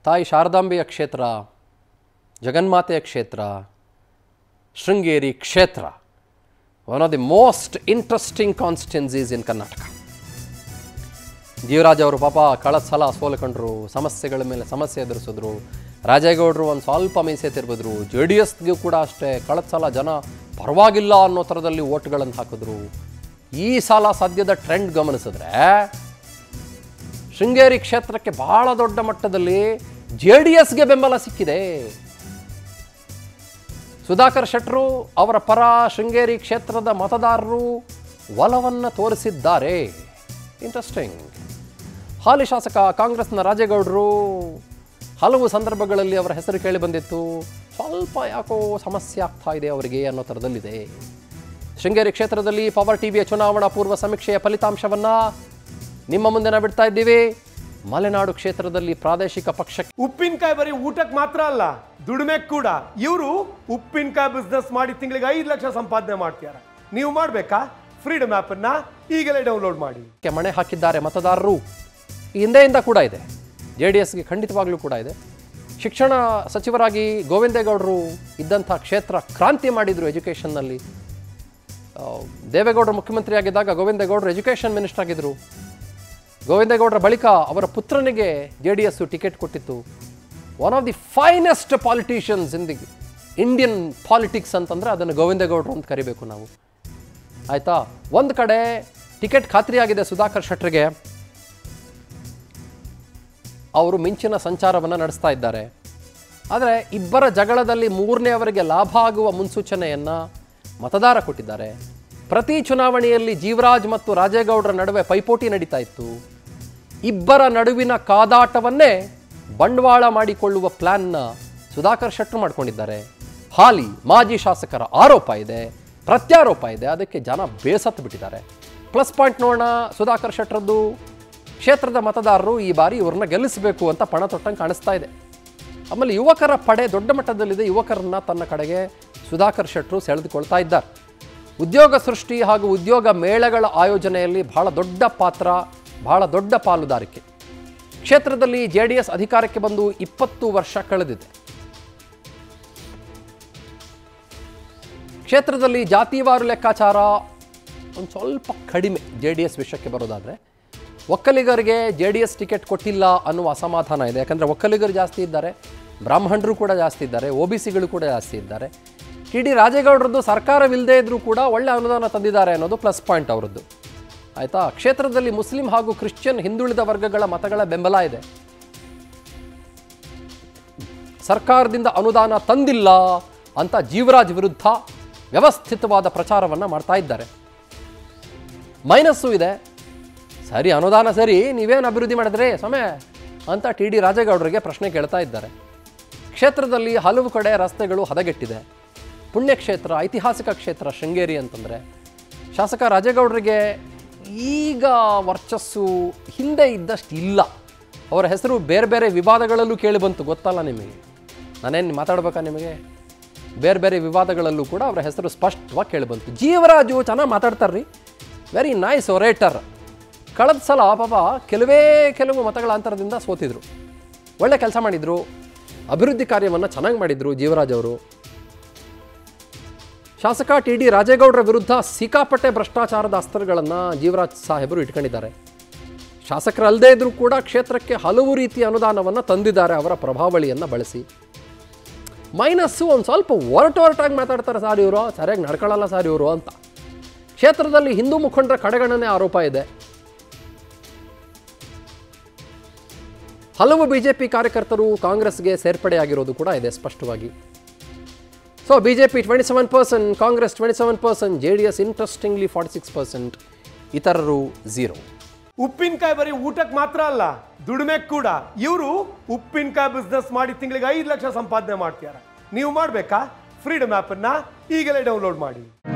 ತಾಯಿ ಶಾರದಾಂಬೆಯ ಕ್ಷೇತ್ರ ಜಗನ್ಮಾತೆಯ ಕ್ಷೇತ್ರ ಶೃಂಗೇರಿ ಕ್ಷೇತ್ರ one of the most interesting constituencies in Karnataka Jeevaraj ಅವರು ಪಾಪ ಕಳೆದ ಸಲ ಸೋಲ್ಕೊಂಡ್ರು ಸಮಸ್ಯೆಗಳ ಮೇಲೆ ಸಮಸ್ಯೆ ಎದುರಿಸಿದ್ರು ರಾಜೇಗೌಡರು ಒಂದು ಸ್ವಲ್ಪ ಮೀಸೆ ತಿರ್ಬಿದ್ರು ಜೆ ಡಿ ಎಸ್ಗೂ ಕೂಡ ಅಷ್ಟೇ ಕಳೆದ ಸಲ ಜನ ಪರವಾಗಿಲ್ಲ ಅನ್ನೋ ಥರದಲ್ಲಿ ಓಟ್ಗಳನ್ನು ಹಾಕಿದ್ರು ಈ ಸಲ ಸದ್ಯದ ಟ್ರೆಂಡ್ ಗಮನಿಸಿದ್ರೆ ಶೃಂಗೇರಿ ಕ್ಷೇತ್ರಕ್ಕೆ ಬಹಳ ದೊಡ್ಡ ಮಟ್ಟದಲ್ಲಿ ಜೆ ಡಿ ಎಸ್ಗೆ ಬೆಂಬಲ ಸಿಕ್ಕಿದೆ ಸುಧಾಕರ್ ಶೆಟ್ಟರು ಅವರ ಪರ ಶೃಂಗೇರಿ ಕ್ಷೇತ್ರದ ಮತದಾರರು ಒಲವನ್ನು ತೋರಿಸಿದ್ದಾರೆ ಇಂಟ್ರೆಸ್ಟಿಂಗ್ ಹಾಲಿ ಶಾಸಕ ಕಾಂಗ್ರೆಸ್ನ ರಾಜೇಗೌಡರು ಹಲವು ಸಂದರ್ಭಗಳಲ್ಲಿ ಅವರ ಹೆಸರು ಕೇಳಿ ಬಂದಿತ್ತು ಸ್ವಲ್ಪ ಯಾಕೋ ಸಮಸ್ಯೆ ಆಗ್ತಾ ಇದೆ ಅವರಿಗೆ ಅನ್ನೋ ಥರದಲ್ಲಿದೆ ಶೃಂಗೇರಿ ಕ್ಷೇತ್ರದಲ್ಲಿ ಪವರ್ ಟಿವಿಯ ಚುನಾವಣಾ ಪೂರ್ವ ಸಮೀಕ್ಷೆಯ ಫಲಿತಾಂಶವನ್ನು ನಿಮ್ಮ ಮುಂದೆ ನಾವು ಬಿಡ್ತಾ ಇದ್ದೀವಿ ಮಲೆನಾಡು ಕ್ಷೇತ್ರದಲ್ಲಿ ಪ್ರಾದೇಶಿಕ ಪಕ್ಷಕ್ಕೆ ಉಪ್ಪಿನಕಾಯಿ ಬರೀ ಊಟಕ್ಕೆ ಮಾತ್ರ ಅಲ್ಲ ದುಡಿಮೆ ಕೂಡ ಇವರು ಉಪ್ಪಿನಕಾಯಿ ಬಿಸ್ನೆಸ್ ಮಾಡಿ ತಿಂಗಳಿಗೆ ಐದು ಲಕ್ಷ ಸಂಪಾದನೆ ಮಾಡ್ತಾರೆ ನೀವು ಮಾಡ್ಬೇಕಾ ಫ್ರೀಡಮ್ ಆಪ್ ಅನ್ನ ಈಗಲೇ ಡೌನ್ಲೋಡ್ ಮಾಡಿ ಕ್ಕೆ ಮಣೆ ಹಾಕಿದ್ದಾರೆ ಮತದಾರರು ಈ ಹಿಂದೆಯಿಂದ ಕೂಡ ಇದೆ ಜೆ ಡಿ ಎಸ್ಗೆ ಖಂಡಿತವಾಗ್ಲೂ ಕೂಡ ಇದೆ ಶಿಕ್ಷಣ ಸಚಿವರಾಗಿ ಗೋವಿಂದೇಗೌಡರು ಇದ್ದಂಥ ಕ್ಷೇತ್ರ ಕ್ರಾಂತಿ ಮಾಡಿದರು ಎಜುಕೇಷನ್ನಲ್ಲಿ ಆ, ದೇವೇಗೌಡರು ಮುಖ್ಯಮಂತ್ರಿ ಆಗಿದ್ದಾಗ ಗೋವಿಂದೇಗೌಡರು ಎಜುಕೇಷನ್ ಮಿನಿಸ್ಟರ್ ಆಗಿದ್ದರು ಗೋವಿಂದೇಗೌಡರ ಬಳಿಕ ಅವರ ಪುತ್ರನಿಗೆ ಜೆ ಡಿ ಎಸ್ ಟಿಕೆಟ್ ಕೊಟ್ಟಿತ್ತು one of the finest politicians in the Indian politics ಅಂತಂದರೆ ಅದನ್ನು ಗೋವಿಂದೇಗೌಡರು ಅಂತ ಕರಿಬೇಕು ನಾವು ಆಯಿತಾ ಒಂದು ಕಡೆ ಟಿಕೆಟ್ ಖಾತ್ರಿಯಾಗಿದೆ ಸುಧಾಕರ್ ಶೆಟ್ಟರಿಗೆ ಅವರು ಮಿಂಚಿನ ಸಂಚಾರವನ್ನು ನಡೆಸ್ತಾ ಇದ್ದಾರೆ ಆದರೆ ಇಬ್ಬರ ಜಗಳದಲ್ಲಿ ಮೂರನೆಯವರಿಗೆ ಲಾಭ ಆಗುವ ಮುನ್ಸೂಚನೆಯನ್ನು ಮತದಾರ ಕೊಟ್ಟಿದ್ದಾರೆ ಪ್ರತಿ ಚುನಾವಣೆಯಲ್ಲಿ ಜೀವರಾಜ್ ಮತ್ತು ರಾಜೇಗೌಡರ ನಡುವೆ ಪೈಪೋಟಿ ನಡೀತಾ ಇತ್ತು ಇಬ್ಬರ ನಡುವಿನ ಕಾದಾಟವನ್ನೇ ಬಂಡವಾಳ ಮಾಡಿಕೊಳ್ಳುವ ಪ್ಲ್ಯಾನ್ನ ಸುಧಾಕರ್ ಶೆಟ್ಟರು ಮಾಡ್ಕೊಂಡಿದ್ದಾರೆ ಹಾಲಿ ಮಾಜಿ ಶಾಸಕರ ಆರೋಪ ಇದೆ ಪ್ರತ್ಯಾರೋಪ ಇದೆ ಅದಕ್ಕೆ ಜನ ಬೇಸತ್ತು ಬಿಟ್ಟಿದ್ದಾರೆ ಪ್ಲಸ್ ಪಾಯಿಂಟ್ ನೋಡೋಣ ಸುಧಾಕರ್ ಶೆಟ್ಟರದ್ದು ಕ್ಷೇತ್ರದ ಮತದಾರರು ಈ ಬಾರಿ ಇವ್ರನ್ನ ಗೆಲ್ಲಿಸಬೇಕು ಅಂತ ಪಣ ತೊಟ್ಟಂಗೆ ಕಾಣಿಸ್ತಾ ಇದೆ ಆಮೇಲೆ ಯುವಕರ ಪಡೆ ದೊಡ್ಡ ಮಟ್ಟದಲ್ಲಿದೆ ಯುವಕರನ್ನ ತನ್ನ ಕಡೆಗೆ ಸುಧಾಕರ್ ಶೆಟ್ಟರು ಸೆಳೆದುಕೊಳ್ತಾ ಇದ್ದಾರೆ ಉದ್ಯೋಗ ಸೃಷ್ಟಿ ಹಾಗೂ ಉದ್ಯೋಗ ಮೇಳಗಳ ಆಯೋಜನೆಯಲ್ಲಿ ಬಹಳ ದೊಡ್ಡ ಪಾತ್ರ ಬಹಳ ದೊಡ್ಡ ಪಾಲುದಾರಿಕೆ ಕ್ಷೇತ್ರದಲ್ಲಿ ಜೆ ಡಿ ಎಸ್ ಅಧಿಕಾರಕ್ಕೆ ಬಂದು ಇಪ್ಪತ್ತು ವರ್ಷ ಕಳೆದಿದೆ ಕ್ಷೇತ್ರದಲ್ಲಿ ಜಾತಿವಾರು ಲೆಕ್ಕಾಚಾರ ಒಂದು ಸ್ವಲ್ಪ ಕಡಿಮೆ ಜೆ ಡಿ ಎಸ್ ವಿಷಯಕ್ಕೆ ಬರೋದಾದರೆ ಒಕ್ಕಲಿಗರಿಗೆ ಜೆ ಡಿ ಎಸ್ ಟಿಕೆಟ್ ಕೊಟ್ಟಿಲ್ಲ ಅನ್ನುವ ಅಸಮಾಧಾನ ಇದೆ ಯಾಕಂದರೆ ಒಕ್ಕಲಿಗರು ಜಾಸ್ತಿ ಇದ್ದಾರೆ ಬ್ರಾಹ್ಮಣರು ಕೂಡ ಜಾಸ್ತಿ ಇದ್ದಾರೆ ಒ ಬಿ ಸಿಗಳು ಕೂಡ ಜಾಸ್ತಿ ಇದ್ದಾರೆ ಟಿ ಡಿ ರಾಜೇಗೌಡರದ್ದು ಸರ್ಕಾರವಿಲ್ಲದೇ ಇದ್ದರೂ ಕೂಡ ಒಳ್ಳೆ ಅನುದಾನ ತಂದಿದ್ದಾರೆ ಅನ್ನೋದು ಪ್ಲಸ್ ಪಾಯಿಂಟ್ ಅವರದ್ದು ಆಯಿತಾ ಕ್ಷೇತ್ರದಲ್ಲಿ ಮುಸ್ಲಿಂ ಹಾಗೂ ಕ್ರಿಶ್ಚಿಯನ್ ಹಿಂದುಳಿದ ವರ್ಗಗಳ ಮತಗಳ ಬೆಂಬಲ ಇದೆ ಸರ್ಕಾರದಿಂದ ಅನುದಾನ ತಂದಿಲ್ಲ ಅಂತ ಜೀವರಾಜ್ ವಿರುದ್ಧ ವ್ಯವಸ್ಥಿತವಾದ ಪ್ರಚಾರವನ್ನು ಮಾಡ್ತಾ ಇದ್ದಾರೆ ಮೈನಸ್ಸು ಇದೆ ಸರಿ ಅನುದಾನ ಸರಿ ನೀವೇನು ಅಭಿವೃದ್ಧಿ ಮಾಡಿದ್ರಿ ಸಮಯ ಅಂತ ಟಿ ಡಿ ರಾಜೇಗೌಡರಿಗೆ ಪ್ರಶ್ನೆ ಕೇಳ್ತಾ ಇದ್ದಾರೆ ಕ್ಷೇತ್ರದಲ್ಲಿ ಹಲವು ಕಡೆ ರಸ್ತೆಗಳು ಹದಗೆಟ್ಟಿದೆ ಪುಣ್ಯಕ್ಷೇತ್ರ ಐತಿಹಾಸಿಕ ಕ್ಷೇತ್ರ ಶೃಂಗೇರಿ ಅಂತಂದರೆ ಶಾಸಕ ರಾಜೇಗೌಡರಿಗೆ ಈಗ ವರ್ಚಸ್ಸು ಹಿಂದೆ ಇದ್ದಷ್ಟು ಇಲ್ಲ ಅವರ ಹೆಸರು ಬೇರೆ ಬೇರೆ ವಿವಾದಗಳಲ್ಲೂ ಕೇಳಿ ಬಂತು ಗೊತ್ತಲ್ಲ ನಿಮಗೆ ನಾನೇನು ಮಾತಾಡ್ಬೇಕಾ ನಿಮಗೆ ಬೇರೆ ಬೇರೆ ವಿವಾದಗಳಲ್ಲೂ ಕೂಡ ಅವರ ಹೆಸರು ಸ್ಪಷ್ಟವಾಗಿ ಕೇಳಿಬಂತು ಜೀವರಾಜು ಚೆನ್ನಾಗಿ ಮಾತಾಡ್ತಾರ್ರಿ ವೆರಿ ನೈಸ್ ಒರೇಟರ್ ಕಳೆದ ಸಲ ಪಾಪ ಕೆಲವೇ ಕೆಲವು ಮತಗಳ ಅಂತರದಿಂದ ಸೋತಿದ್ರು ಒಳ್ಳೆ ಕೆಲಸ ಮಾಡಿದರು ಅಭಿವೃದ್ಧಿ ಕಾರ್ಯವನ್ನು ಚೆನ್ನಾಗಿ ಮಾಡಿದರು ಜೀವರಾಜ್ ಅವರು ಶಾಸಕ ಟಿ ಡಿ ರಾಜೇಗೌಡರ ವಿರುದ್ಧ ಸಿಕ್ಕಾಪಟ್ಟೆ ಭ್ರಷ್ಟಾಚಾರದ ಅಸ್ತ್ರಗಳನ್ನು ಜೀವರಾಜ್ ಸಾಹೇಬರು ಇಟ್ಕೊಂಡಿದ್ದಾರೆ ಶಾಸಕರಲ್ಲದೇ ಇದ್ದರೂ ಕೂಡ ಕ್ಷೇತ್ರಕ್ಕೆ ಹಲವು ರೀತಿಯ ಅನುದಾನವನ್ನು ತಂದಿದ್ದಾರೆ ಅವರ ಪ್ರಭಾವಳಿಯನ್ನು ಬಳಸಿ ಮೈನಸ್ಸು ಒಂದು ಸ್ವಲ್ಪ ಒರಟು ಒರಟಾಗಿ ಮಾತಾಡ್ತಾರೆ ಸರ್ ಇವರು ಸರಿಯಾಗಿ ನಡ್ಕೊಳ್ಳಲ್ಲ ಸರ್ ಇವರು ಅಂತ ಕ್ಷೇತ್ರದಲ್ಲಿ ಹಿಂದೂ ಮುಖಂಡರ ಕಡೆಗಣನೆ ಆರೋಪ ಇದೆ ಹಲವು ಬಿಜೆಪಿ ಕಾರ್ಯಕರ್ತರು ಕಾಂಗ್ರೆಸ್ಗೆ ಸೇರ್ಪಡೆಯಾಗಿರೋದು ಕೂಡ ಇದೆ ಸ್ಪಷ್ಟವಾಗಿ so BJP twenty seven percent Congress twenty seven percent J D S interestingly forty six percent ಇತರರು ಝೀರೋ ಉಪ್ಪಿನಕಾಯಿ ಬರೀ ಊಟಕ್ಕೆ ಮಾತ್ರ ಅಲ್ಲ ದುಡಿಮೆ ಕೂಡ ಇವರು ಉಪ್ಪಿನಕಾಯಿ ಬಿಸ್ನೆಸ್ ಮಾಡಿ ತಿಂಗಳಿಗೆ ಐದು ಲಕ್ಷ ಸಂಪಾದನೆ ಮಾಡ್ತಾರೆ ನೀವು ಮಾಡ್ಬೇಕಾ ಫ್ರೀಡಮ್ ಆಪ್ ಅನ್ನ ಈಗಲೇ ಡೌನ್ಲೋಡ್ ಮಾಡಿ